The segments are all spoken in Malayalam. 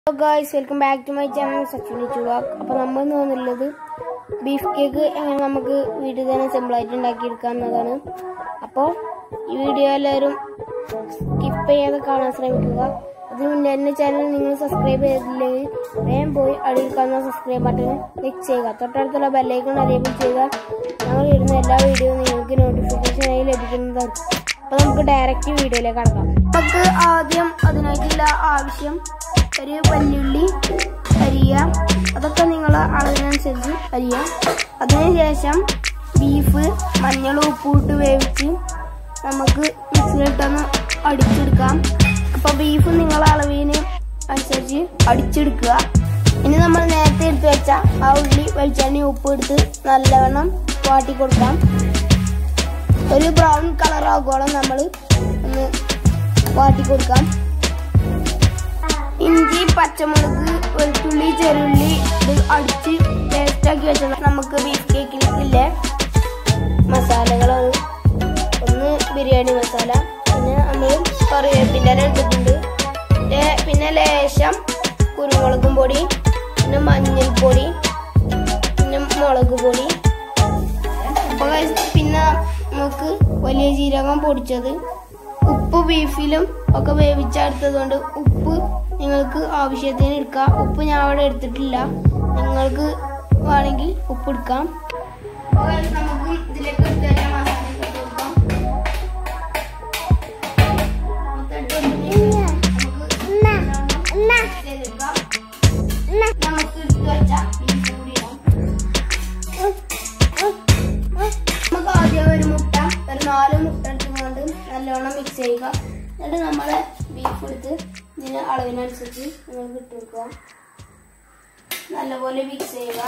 Hello guys welcome back to my channel Sachin ചുവാക്ക് അപ്പോൾ നമ്മൾ ഇന്ന് വന്നുള്ളത് ബീഫ് കേക്ക് എങ്ങനെ നമുക്ക് വീട്ടിൽ തന്നെ സിമ്പിളായിട്ട് ഉണ്ടാക്കിയെടുക്കാം എന്നതാണ് അപ്പോൾ ഈ വീഡിയോ എല്ലാവരും സ്കിപ്പ് ചെയ്യാതെ കാണാൻ ശ്രമിക്കുക അതിന് മുന്നേ എൻ്റെ ചാനൽ നിങ്ങൾ സബ്സ്ക്രൈബ് ചെയ്തില്ലെങ്കിൽ വേഗം പോയി അടിയിൽ കാണുന്ന സബ്സ്ക്രൈബ് ബട്ടൺ ക്ലിക്ക് ചെയ്യുക തൊട്ടടുത്തുള്ള ബെല്ലൈക്കൺ എനേബിൾ ചെയ്യുക ഞങ്ങൾ ഇടുന്ന എല്ലാ വീഡിയോയും നിങ്ങൾക്ക് നോട്ടിഫിക്കേഷനായി ലഭിക്കുന്നതാണ് അപ്പോൾ നമുക്ക് ഡയറക്റ്റ് വീഡിയോയിലേക്ക് കടക്കാം നമുക്ക് ആദ്യം അതിനായിട്ടുള്ള ആവശ്യം ഒരു വല്യുള്ളി അരിയ അതൊക്കെ നിങ്ങൾ അളവിനനുസരിച്ച് അരിയ അതിനുശേഷം ബീഫ് മഞ്ഞൾ ഉപ്പിട്ട് വേവിച്ച് നമുക്ക് മിക്സിയിലിട്ടൊന്ന് അടിച്ചെടുക്കാം അപ്പോൾ ബീഫ് നിങ്ങൾ അളവിന് അനുസരിച്ച് അടിച്ചെടുക്കുക ഇനി നമ്മൾ നേരത്തെ എടുത്ത് വെച്ച ആ ഉള്ളി വെളിച്ചെണ്ണ ഉപ്പ് എടുത്ത് നല്ലവണ്ണം വാട്ടി കൊടുക്കാം ഒരു ബ്രൗൺ കളർ ആകുമ്പോളം നമ്മൾ ഒന്ന് വാട്ടി കൊടുക്കാം ഇഞ്ചി പച്ചമുളക് വെളുത്തുള്ളി ചെറുള്ളി ഇത് അടിച്ച് പേസ്റ്റാക്കി വെച്ചത് നമുക്ക് ബീഫ് കേക്കിലേക്കില്ലേ മസാലകൾ ഒന്ന് ബിരിയാണി മസാല പിന്നെ നമ്മൾ കറിവേപ്പിൻ്റെ എടുത്തിട്ടുണ്ട് ലേ- പിന്നെ ലേശം കുരുമുളകും പൊടി പിന്നെ മഞ്ഞൾപ്പൊടി പിന്നെ മുളക് പൊടി അപ്പൊ guys, പിന്നെ നമുക്ക് വലിയ ജീരകം പൊടിച്ചത് ഉപ്പ് ബീഫിലും ഒക്കെ വേവിച്ചെടുത്തത് കൊണ്ട് ഉപ്പ് നിങ്ങൾക്ക് ആവശ്യത്തിന് എടുക്കാം ഉപ്പ് ഞാൻ അവിടെ എടുത്തിട്ടില്ല നിങ്ങൾക്ക് വേണമെങ്കിൽ ഉപ്പ് എടുക്കാം അപ്പൊ guys, നമുക്ക് ഇതിലേക്ക് എടുത്ത് തന്നെ മസാല ഇട്ട് കൊടുക്കാം. മൊത്തം ഇട്ട് കൊടുത്തിട്ട് നമുക്ക് ചെയ്തെടുക്കാം. നമുക്ക് എടുത്ത് വെച്ച ബീഫ് കൂടി ഇടാം നമുക്ക് ആദ്യം ഒരു മുട്ട ഒരു നാല് മുട്ട എടുത്തുകൊണ്ട് നല്ലോണം മിക്സ് ചെയ്യുക എന്നിട്ട് നമ്മളെ ബീഫ് എടുത്ത് ഇതിന് അളവിനനുസരിച്ച് നിങ്ങൾക്ക് ഇട്ട് വെക്കുക നല്ലപോലെ മിക്സ് ചെയ്യുക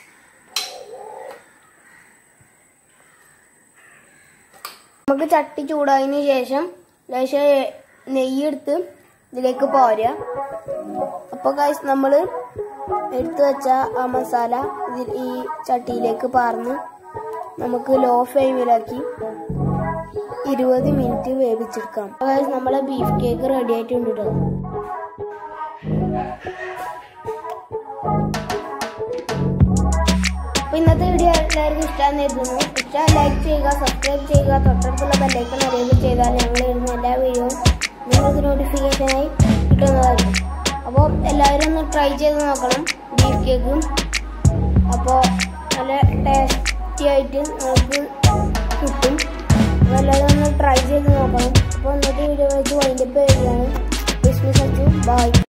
നമുക്ക് ചട്ടി ചൂടായതിനു ശേഷം ലേശം നെയ്യ് എടുത്ത് ഇതിലേക്ക് പോരുക അപ്പോൾ ഗൈസ് നമ്മൾ എടുത്തു വെച്ച ആ മസാല ഇതിൽ ഈ ചട്ടിയിലേക്ക് പാർന്ന് നമുക്ക് ലോ ഫ്ലെയിമിലാക്കി ഇരുപത് മിനിറ്റ് വേവിച്ചെടുക്കാം ഗൈസ് നമ്മളെ ബീഫ് കേക്ക് റെഡി ആയിട്ടുണ്ട് കേട്ടോ അപ്പൊ ഇന്നത്തെ വീഡിയോ എല്ലാവർക്കും ഇഷ്ടമാണെന്ന് കരുതുന്നു ഇഷ്ടം ലൈക്ക് ചെയ്യുക സബ്സ്ക്രൈബ് ചെയ്യുക തൊട്ടടുത്തുള്ള ബെല്ലൈക്കൺ അറിയുക ചെയ്താൽ ഞങ്ങൾ ഇടുന്ന എല്ലാ വീഡിയോയും നിങ്ങൾക്ക് നോട്ടിഫിക്കേഷനായി കിട്ടുന്നതായിരിക്കും അപ്പോൾ എല്ലാവരും ഒന്ന് ട്രൈ ചെയ്ത് നോക്കണം ബീഫ് കേക്കും അപ്പോൾ നല്ല ടേസ്റ്റി ആയിട്ട് നമുക്ക് കിട്ടും അപ്പോൾ എല്ലാവരും ഒന്ന് ട്രൈ ചെയ്ത് നോക്കണം അപ്പോൾ ഇന്നത്തെ വീഡിയോ വെച്ച് വൈൻഡപ്പ് ചെയ്യുകയാണ് ക്രിസ്മസ് അച്ചു ബൈ